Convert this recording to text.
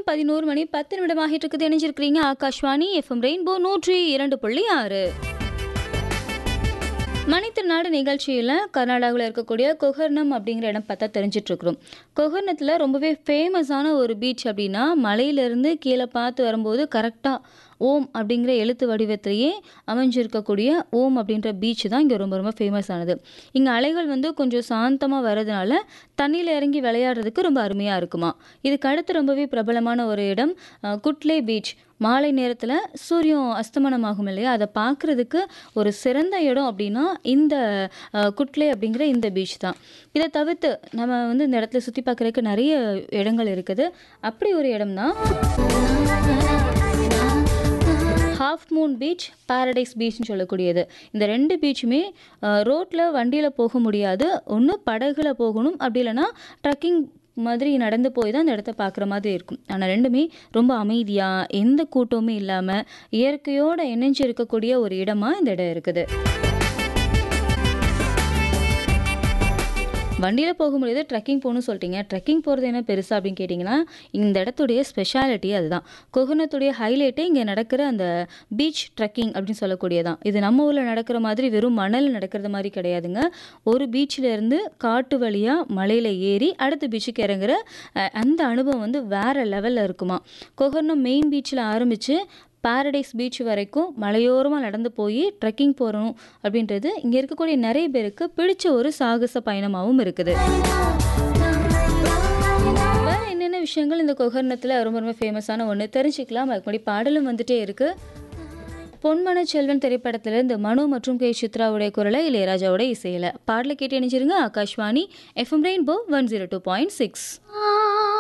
பதினோரு மணி பத்து நிமிடமாகிட்டு இருக்குது இணைஞ்சிருக்கிறீங்க ஆகாஷ்வாணி எஃப்எம் ரெயின்போ நூற்றி இரண்டு புள்ளி ஆறு மணித்திருநாடு நிகழ்ச்சியில் கர்நாடகாவில் இருக்கக்கூடிய கொகர்ணம் அப்படிங்கிற இடம் பார்த்தா தெரிஞ்சிட்டு இருக்கிறோம் கொகர்ணத்தில் ரொம்பவே ஃபேமஸான ஒரு பீச் அப்படின்னா மலையிலேருந்து கீழே பார்த்து வரும்போது கரெக்டாக ஓம் அப்படிங்கிற எழுத்து வடிவத்திலேயே அமைஞ்சிருக்கக்கூடிய ஓம் அப்படின்ற பீச் தான் இங்கே ரொம்ப ரொம்ப ஃபேமஸ் ஆனது இங்கே அலைகள் வந்து கொஞ்சம் சாந்தமாக வர்றதுனால தண்ணியில் இறங்கி விளையாடுறதுக்கு ரொம்ப அருமையாக இருக்குமா இதுக்கு அடுத்து ரொம்பவே பிரபலமான ஒரு இடம் அஹ், குட்லே பீச் மாலை நேரத்தில் சூரியன் அஸ்தமனம் ஆகும் இல்லையா அதை பார்க்குறதுக்கு ஒரு சிறந்த இடம் அப்படின்னா இந்த அஹ், குட்லே அப்படிங்கிற இந்த பீச் தான் இதை தவிர்த்து நம்ம வந்து இந்த இடத்துல சுற்றி பார்க்குறதுக்கு நிறைய இடங்கள் இருக்குது அப்படி ஒரு இடம் தான் ஹாஃப் மூன் பீச் பாரடைஸ் பீச்னு சொல்லக்கூடியது இந்த ரெண்டு பீச்சுமே ரோட்டில் வண்டியில் போக முடியாது ஒன்று படகுல போகணும் அப்படி இல்லைன்னா ட்ரக்கிங் மாதிரி நடந்து போய் தான் இந்த இடத்த பார்க்குற மாதிரி இருக்கும் ஆனால் ரெண்டுமே ரொம்ப அமைதியாக எந்த கூட்டமுமே இல்லாமல் இயற்கையோடு இணைஞ்சு இருக்கக்கூடிய ஒரு இடமா இந்த இடம் இருக்குது வண்டியில் போக முடியாது ட்ரெக்கிங் போகணும்னு சொல்லிட்டீங்க ட்ரெக்கிங் போகிறது என்ன பெருசா அப்படின்னு கேட்டிங்கன்னா இந்த இடத்துடைய ஸ்பெஷாலிட்டி அதுதான் கொகுனத்துடைய ஹைலைட்டே இங்கே நடக்கிற அந்த பீச் ட்ரெக்கிங் அப்படின்னு சொல்லக்கூடியதான் இது நம்ம ஊரில் நடக்கிற மாதிரி வெறும் மணல் நடக்கிறது மாதிரி கிடையாதுங்க ஒரு பீச்சில் இருந்து காட்டு வழியாக மலையில் ஏறி அடுத்த பீச்சுக்கு இறங்குற அஹ், அந்த அனுபவம் வந்து வேற லெவலில் இருக்குமா கொகர்ணம் மெயின் பீச்சில் ஆரம்பித்து பாரடைஸ் பீச் வரைக்கும் மலையோரமாக நடந்து போய் ட்ரெக்கிங் போகணும் அப்படின்றது இங்கே இருக்கக்கூடிய நிறைய பேருக்கு பிடிச்ச ஒரு சாகச பயணமாகவும் இருக்குது வேற என்னென்ன விஷயங்கள் இந்த கொகர்ணத்தில் ரொம்ப ரொம்ப ஃபேமஸான ஒன்று தெரிஞ்சுக்கலாம் அதுக்கு முன்னாடி பாடலும் வந்துட்டே இருக்கு பொன்மன செல்வன் திரைப்படத்தில் இந்த மனு மற்றும் கே சித்ராவுடைய குரலை இளையராஜாவோட இசையில் பாடலை கேட்டு இணைஞ்சிருங்க Akashvani FM rainbow one zero two point six